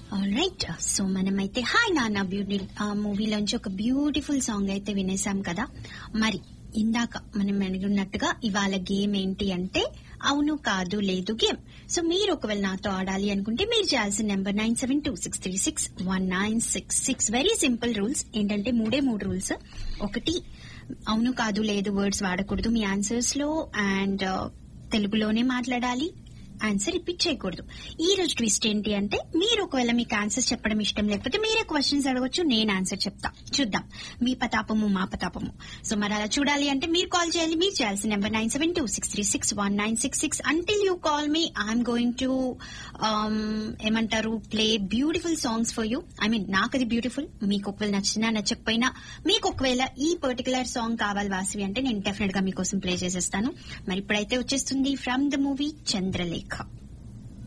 right so మనమైతే hi Nanna beauty మూవీలోంచి ఒక బ్యూటిఫుల్ సాంగ్ అయితే వినేసాం కదా మరి ఇందాక మనం అడిగినట్టుగా ఇవాళ గేమ్ ఏంటి అంటే అవును కాదు లేదు గేమ్ సో మీరు ఒకవేళ నాతో ఆడాలి అనుకుంటే మీరు చేయాల్సిన number nine seven two six three six one nine six six very simple rules ఏంటంటే మూడే మూడు రూల్స్ ఒకటి అవును కాదు లేదు వర్డ్స్ వాడకూడదు మీ ఆన్సర్స్ లో అండ్ తెలుగులోనే మాట్లాడాలి ఆన్సర్ రిపీట్ చేయకూడదు ఈ రోజు ట్విస్ట్ ఏంటి అంటే మీరు ఒకవేళ మీకు ఆన్సర్స్ చెప్పడం ఇష్టం లేకపోతే మీరే క్వశ్చన్స్ అడగొచ్చు నేను ఆన్సర్ చెప్తా చూద్దాం మీ పతాపము మా పతాపము సో మరి అలా చూడాలి అంటే మీరు కాల్ చేయాలి మీరు చేయాల్సిన number nine seven two six three six one nine six six until you call me I'm going to ఏమంటారు play beautiful songs for you I mean నాకు అది బ్యూటిఫుల్ మీకు ఒకవేళ నచ్చినా నచ్చకపోయినా మీకు ఒకవేళ ఈ పర్టికులర్ సాంగ్ కావాలి వాసవి అంటే నేను డెఫినెట్ గా మీకోసం ప్లే చేసేస్తాను మరి ఇప్పుడైతే వచ్చేస్తుంది ఫ్రమ్ ద మూవీ చంద్రలేఖ